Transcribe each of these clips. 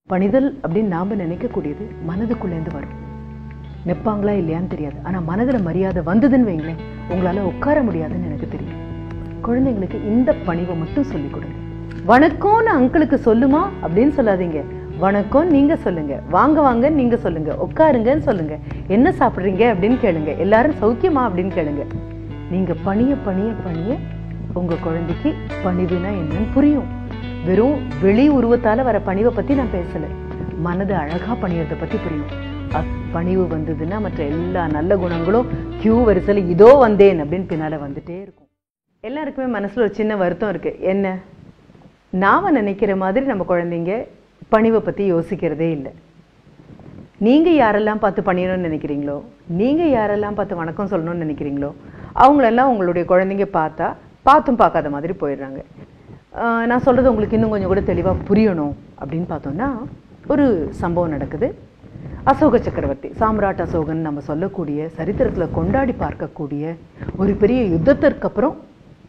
பணிதல் அப்படின்னு நாம நினைக்கக்கூடியது மனதுக்குள்ளேருந்து வரும் நிற்பாங்களா இல்லையான்னு தெரியாது ஆனா மனதுல மரியாதை வந்ததுன்னு வைங்களேன் உங்களால உட்கார முடியாதுன்னு எனக்கு தெரியும் குழந்தைங்களுக்கு இந்த பணிவை மட்டும் சொல்லிக் கொடுங்க வணக்கம்னு அங்கிளுக்கு சொல்லுமா அப்படின்னு சொல்லாதீங்க வணக்கம் நீங்க சொல்லுங்க வாங்க வாங்க நீங்க சொல்லுங்க உட்காருங்கன்னு சொல்லுங்க என்ன சாப்பிடுறீங்க அப்படின்னு கேளுங்க எல்லாரும் சௌக்கியமா அப்படின்னு கேளுங்க நீங்க பணிய பணிய பணிய உங்க குழந்தைக்கு பணிவுனா என்னன்னு புரியும் வெறும் வெளி உருவத்தால வர பணிவை பத்தி நான் பேசல மனது அழகா பணியறத பத்தி புரியும் அ- பணிவு வந்ததுன்னா மற்ற எல்லா நல்ல குணங்களும் கியூ வரிசையில இதோ வந்தேன் அப்படின்னு பின்னால வந்துட்டே இருக்கும் எல்லாருக்குமே மனசுல ஒரு சின்ன வருத்தம் இருக்கு என்ன நாம நினைக்கிற மாதிரி நம்ம குழந்தைங்க பணிவை பத்தி யோசிக்கிறதே இல்லை நீங்க யாரெல்லாம் பார்த்து பணியணும்னு நினைக்கிறீங்களோ நீங்க யாரெல்லாம் பார்த்து வணக்கம் சொல்லணும்னு நினைக்கிறீங்களோ அவங்களெல்லாம் உங்களுடைய குழந்தைங்க பார்த்தா பார்த்தும் பார்க்காத மாதிரி போயிடுறாங்க ஆஹ் நான் சொல்றது உங்களுக்கு இன்னும் கொஞ்சம் கூட தெளிவா புரியணும் அப்படின்னு பார்த்தோம்னா ஒரு சம்பவம் நடக்குது அசோக சக்கரவர்த்தி சாம்ராட் அசோகன் நம்ம சொல்லக்கூடிய சரித்திரத்துல கொண்டாடி பார்க்கக்கூடிய ஒரு பெரிய யுத்தத்திற்கு அப்புறம்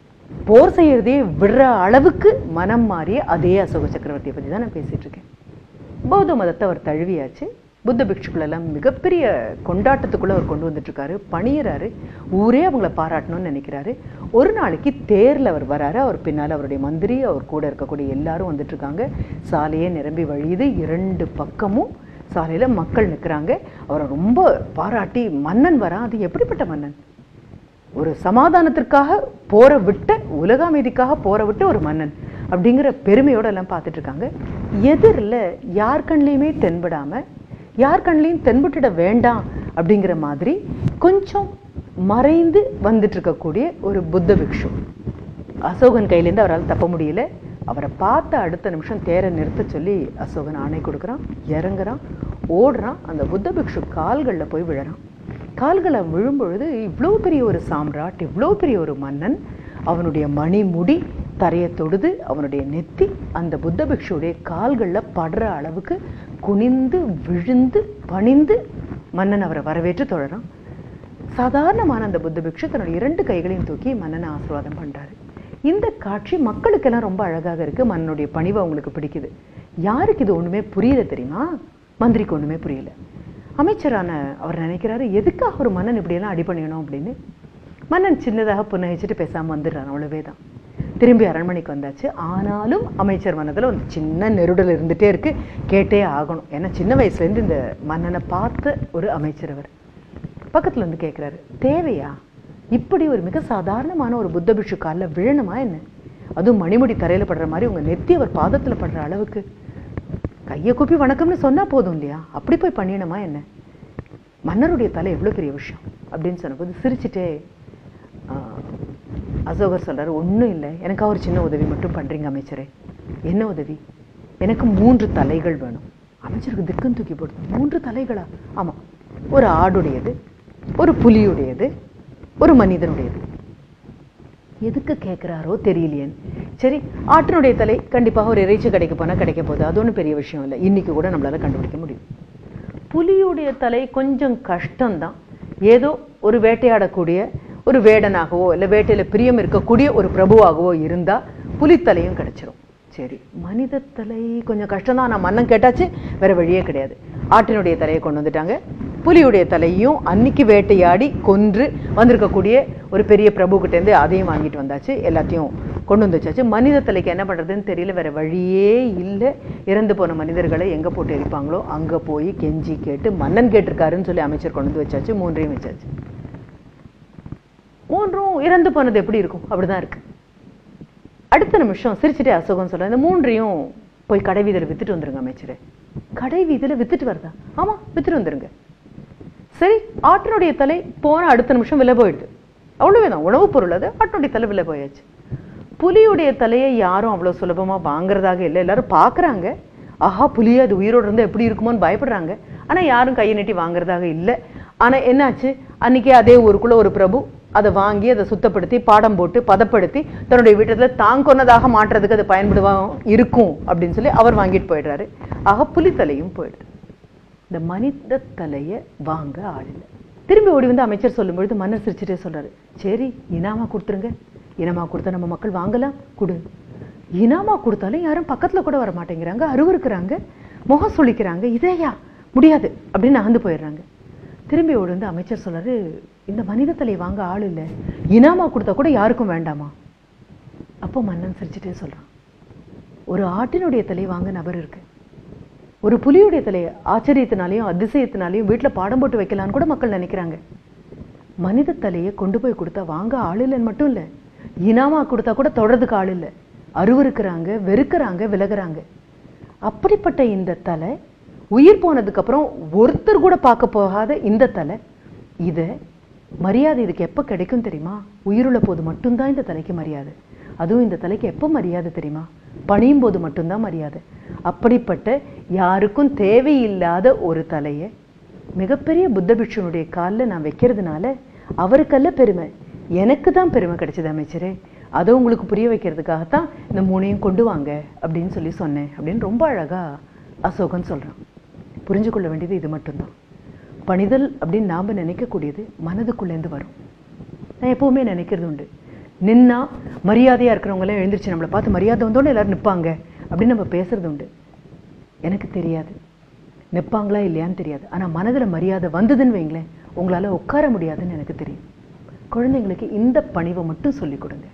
போர் செய்யறதே விடுற அளவுக்கு மனம் மாறிய அதே அசோக சக்கரவர்த்தியை பத்தி தான் நான் பேசிட்டு இருக்கேன் பௌத்த மதத்தை அவர் தழுவியாச்சு புத்த பிக்ஷுக்கள் எல்லாம் மிகப்பெரிய கொண்டாட்டத்துக்குள்ள அவர் கொண்டு வந்துட்டு இருக்காரு பணியறாரு ஊரே அவங்கள பாராட்டணும்னு நினைக்கிறாரு ஒரு நாளைக்கு தேர்ல அவர் வராரு அவர் பின்னால அவருடைய மந்திரி அவர் கூட இருக்கக்கூடிய எல்லாரும் வந்துட்டு இருக்காங்க சாலையே நிரம்பி வழியுது இரண்டு பக்கமும் சாலையில மக்கள் நிக்கிறாங்க அவரை ரொம்ப பாராட்டி மன்னன் வரா அது எப்படிப்பட்ட மன்னன் ஒரு சமாதானத்திற்காக போற விட்ட உலக அமைதிக்காக போற விட்ட ஒரு மன்னன் அப்படிங்கிற பெருமையோட எல்லாம் பார்த்துட்டு இருக்காங்க எதிரில் யார் கண்ணிலையுமே தென்படாம யார் கண்ணிலையும் தென்பட்டுட வேண்டாம் அப்படிங்கிற மாதிரி கொஞ்சம் மறைந்து வந்துட்டு இருக்கக்கூடிய ஒரு புத்த பிக்ஷு அசோகன் கையிலேருந்து அவரால் தப்ப முடியல அவரை பார்த்த அடுத்த நிமிஷம் தேரை நிறுத்த சொல்லி அசோகன் ஆணை கொடுக்குறான் இறங்குறான் ஓடுறான் அந்த புத்த பிக்ஷு கால்களில் போய் விழறான் கால்களை விழும்பொழுது இவ்வளோ பெரிய ஒரு சாம்ராட் இவ்வளோ பெரிய ஒரு மன்னன் அவனுடைய மணிமுடி தரையை தொடுது அவனுடைய நெத்தி அந்த புத்த பிக்ஷுடைய கால்களில் படுற அளவுக்கு குனிந்து விழுந்து பணிந்து மன்னன் அவரை வரவேற்று தொழறான் சாதாரணமான அந்த புத்த பிக்ஷு தன்னுடைய இரண்டு கைகளையும் தூக்கி மன்னனை ஆசீர்வாதம் பண்றாரு இந்த காட்சி மக்களுக்கெல்லாம் ரொம்ப அழகாக இருக்கு மன்னனுடைய பணிவு அவங்களுக்கு பிடிக்குது யாருக்கு இது ஒண்ணுமே புரியல தெரியுமா மந்திரிக்கு ஒண்ணுமே புரியல அமைச்சரான அவர் நினைக்கிறாரு எதுக்காக ஒரு மன்னன் இப்படியெல்லாம் அடி பண்ணிக்கணும் அப்படின்னு மன்னன் சின்னதாக புன்னகைச்சிட்டு பேசாம வந்துடுறான் அவ்வளவே தான் திரும்பி அரண்மனைக்கு வந்தாச்சு ஆனாலும் அமைச்சர் மனதுல ஒரு சின்ன நெருடல் இருந்துட்டே இருக்கு கேட்டே ஆகணும் ஏன்னா சின்ன வயசுல இருந்து இந்த மன்னனை பார்த்த ஒரு அமைச்சர் அவர் பக்கத்துல வந்து கேட்குறாரு தேவையா இப்படி ஒரு மிக சாதாரணமான ஒரு புத்த பிக்ஷு காலில் விழணுமா என்ன அதுவும் மணிமுடி தரையில படுற மாதிரி உங்க நெத்தி அவர் பாதத்துல படுற அளவுக்கு கையை கூப்பி வணக்கம்னு சொன்னா போதும் இல்லையா அப்படி போய் பண்ணிடணுமா என்ன மன்னருடைய தலை எவ்வளவு பெரிய விஷயம் அப்படின்னு சொன்னபோது சிரிச்சுட்டே ஆஹ், அசோகர் சொல்றாரு ஒண்ணும் இல்லை எனக்கு ஒரு சின்ன உதவி மட்டும் பண்றீங்க அமைச்சரே என்ன உதவி எனக்கு மூன்று தலைகள் வேணும் அமைச்சருக்கு திக்குன்னு தூக்கி போடுது மூன்று தலைகளா ஆமா ஒரு ஆடுடையது ஒரு புலியுடையது ஒரு மனிதனுடையது எதுக்கு கேட்குறாரோ தெரியலையேன்னு சரி ஆட்டினுடைய தலை கண்டிப்பாக ஒரு இறைச்சி கடைக்கு போனால் கிடைக்க போகுது அது ஒன்றும் பெரிய விஷயம் இல்லை இன்னைக்கு கூட நம்மளால கண்டுபிடிக்க முடியும் புலியுடைய தலை கொஞ்சம் கஷ்டம்தான் ஏதோ ஒரு வேட்டையாடக்கூடிய ஒரு வேடனாகவோ இல்லை வேட்டையில பிரியம் இருக்கக்கூடிய ஒரு பிரபுவாகவோ இருந்தா புலித்தலையும் கிடைச்சிரும் சரி மனித தலை கொஞ்சம் கஷ்டம் தான் நான் மன்னன் கேட்டாச்சு வேற வழியே கிடையாது ஆட்டினுடைய தலையை கொண்டு வந்துட்டாங்க புலியுடைய தலையும் அன்னைக்கு வேட்டையாடி கொன்று வந்திருக்கக்கூடிய ஒரு பெரிய பிரபு கிட்ட இருந்து அதையும் வாங்கிட்டு வந்தாச்சு எல்லாத்தையும் கொண்டு வந்து வச்சாச்சு மனித தலைக்கு என்ன பண்றதுன்னு தெரியல வேற வழியே இல்லை இறந்து போன மனிதர்களை எங்க போட்டு எரிப்பாங்களோ அங்க போய் கெஞ்சி கேட்டு மன்னன் கேட்டிருக்காருன்னு சொல்லி அமைச்சர் கொண்டு வந்து வச்சாச்சு மூன்றையும் வச்சாச்சு மூன்றும் இறந்து போனது எப்படி இருக்கும் அப்படிதான் இருக்கு அடுத்த நிமிஷம் சிரிச்சுட்டே அசோகம் சொல்ற இந்த மூன்றையும் போய் கடை வீதியில வித்துட்டு வந்துருங்க அமைச்சரே கடை வீதியில வித்துட்டு வருதா ஆமா வித்துட்டு வந்துருங்க சரி ஆட்டினுடைய தலை போன அடுத்த நிமிஷம் விலை போயிடுது அவ்வளவுதான் உணவுப் பொருள் அது ஆட்டினுடைய தலை விலை போயாச்சு புலியுடைய தலையை யாரும் அவ்வளவு சுலபமா வாங்குறதாக இல்லை எல்லாரும் பார்க்கறாங்க ஆஹா புலி அது உயிரோடு இருந்தா எப்படி இருக்குமோன்னு பயப்படுறாங்க ஆனா யாரும் கையை நீட்டி வாங்குறதாக இல்லை ஆனா என்னாச்சு அன்னைக்கே அதே ஊருக்குள்ள ஒரு பிரபு அதை வாங்கி அதை சுத்தப்படுத்தி பாடம் போட்டு பதப்படுத்தி தன்னுடைய வீட்டுல தான் கொன்னதாக மாற்றுறதுக்கு அது பயன்படுவா இருக்கும் அப்படின்னு சொல்லி அவர் வாங்கிட்டு போயிடுறாரு ஆக புலித்தலையும் போயிடுது இந்த மனித தலையை வாங்க ஆள் இல்லை திரும்பி ஓடி வந்து அமைச்சர் சொல்லும்பொழுது மன்னர் சிரிச்சுட்டே சொல்றாரு சரி இனாமா கொடுத்துருங்க இனாமா கொடுத்தா நம்ம மக்கள் வாங்கலாம் கொடு இனாமா கொடுத்தாலும் யாரும் பக்கத்துல கூட வர மாட்டேங்கிறாங்க அருவருக்குறாங்க முகம் சுளிக்கிறாங்க இதேயா முடியாது அப்படின்னு நகர்ந்து போயிடுறாங்க திரும்பி ஓடி வந்து அமைச்சர் சொல்றாரு இந்த மனித தலையை வாங்க ஆள் இல்லை இனாமா கொடுத்தா கூட யாருக்கும் வேண்டாமா அப்போ மன்னன் சிரிச்சுட்டே சொல்றான் ஒரு ஆட்டினுடைய தலை வாங்க நபர் இருக்கு ஒரு புலியுடைய தலையை ஆச்சரியத்தினாலையும் அதிசயத்தினாலையும் வீட்டில் பாடம் போட்டு வைக்கலான்னு கூட மக்கள் நினைக்கிறாங்க மனித தலையை கொண்டு போய் கொடுத்தா வாங்க ஆள் இல்லைன்னு மட்டும் இல்லை இனாமா கொடுத்தா கூட தொடறதுக்கு ஆள் இல்லை அருவருக்கிறாங்க வெறுக்கிறாங்க விலகுறாங்க அப்படிப்பட்ட இந்த தலை உயிர் போனதுக்கு அப்புறம் ஒருத்தர் கூட பார்க்க போகாத இந்த தலை இதை மரியாதை இதுக்கு எப்போ கிடைக்கும் தெரியுமா உயிருள்ள போது மட்டும்தான் இந்த தலைக்கு மரியாதை அதுவும் இந்த தலைக்கு எப்போ மரியாதை தெரியுமா பணியும் போது மட்டும்தான் மரியாதை அப்படிப்பட்ட யாருக்கும் தேவையில்லாத ஒரு தலையை மிகப்பெரிய புத்த பிக்ஷுனுடைய காலில் நான் வைக்கிறதுனால அவருக்கல்ல பெருமை எனக்கு தான் பெருமை கிடைச்சது அமைச்சரே அதை உங்களுக்கு புரிய வைக்கிறதுக்காகத்தான் இந்த மூணையும் கொண்டு வாங்க அப்படின்னு சொல்லி சொன்னேன் அப்படின்னு ரொம்ப அழகா அசோகன் சொல்றான் புரிஞ்சு கொள்ள வேண்டியது இது மட்டும்தான் பணிதல் அப்படின்னு நாம நினைக்கக்கூடியது மனதுக்குள்ளேருந்து வரும் நான் எப்பவுமே நினைக்கிறது உண்டு நின்னா மரியாதையா இருக்கிறவங்க எல்லாம் எழுந்திருச்சு நம்மளை பார்த்து மரியாதை வந்தோடனே எல்லாரும் நிப்பாங்க அப்படின்னு நம்ம பேசுறது உண்டு எனக்கு தெரியாது நிப்பாங்களா இல்லையான்னு தெரியாது ஆனா மனதுல மரியாதை வந்ததுன்னு வைங்களேன் உங்களால உட்கார முடியாதுன்னு எனக்கு தெரியும் குழந்தைங்களுக்கு இந்த பணிவை மட்டும் சொல்லிக் கொடுங்க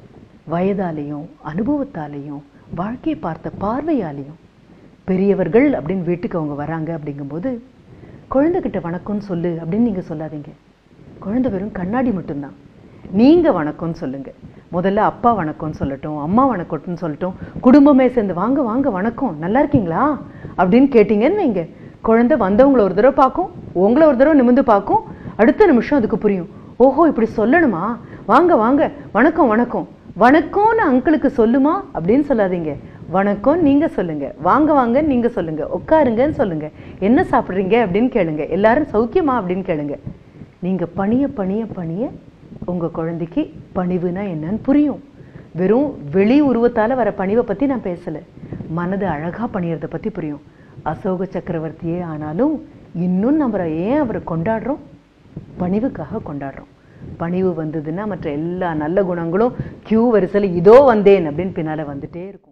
வயதாலேயும் அனுபவத்தாலேயும் வாழ்க்கையை பார்த்த பார்வையாலேயும் பெரியவர்கள் அப்படின்னு வீட்டுக்கு அவங்க வராங்க அப்படிங்கும்போது குழந்தைகிட்ட வணக்கம்னு சொல்லு அப்படின்னு நீங்க சொல்லாதீங்க குழந்தை வெறும் கண்ணாடி மட்டும்தான் நீங்க வணக்கம்னு சொல்லுங்க முதல்ல அப்பா வணக்கம்னு சொல்லட்டும் அம்மா வணக்கம்னு சொல்லட்டும் குடும்பமே சேர்ந்து வாங்க வாங்க வணக்கம் நல்லா இருக்கீங்களா அப்படின்னு கேட்டீங்கன்னு வைங்க குழந்தை வந்தவங்கள ஒரு தடவை பார்க்கும் உங்களை ஒரு தடவை நிமிந்து பார்க்கும் அடுத்த நிமிஷம் அதுக்கு புரியும் ஓஹோ இப்படி சொல்லணுமா வாங்க வாங்க வணக்கம் வணக்கம் வணக்கம்னு அங்கிளுக்கு சொல்லுமா அப்படின்னு சொல்லாதீங்க வணக்கம் நீங்க சொல்லுங்க வாங்க வாங்க நீங்க சொல்லுங்க உட்காருங்கன்னு சொல்லுங்க என்ன சாப்பிடுறீங்க அப்படின்னு கேளுங்க எல்லாரும் சௌக்கியமா அப்படின்னு கேளுங்க நீங்க பணிய பணிய பணிய உங்க குழந்தைக்கு பணிவுனா என்னன்னு புரியும் வெறும் வெளி உருவத்தால வர பணிவை பத்தி நான் பேசல மனது அழகா பணியறத பத்தி புரியும் அசோக சக்கரவர்த்தியே ஆனாலும் இன்னும் நம்ம ஏன் அவரை கொண்டாடுறோம் பணிவுக்காக கொண்டாடுறோம் பணிவு வந்ததுன்னா மற்ற எல்லா நல்ல குணங்களும் கியூ வரிசையில் இதோ வந்தேன் அப்படின்னு பின்னால வந்துட்டே இருக்கும்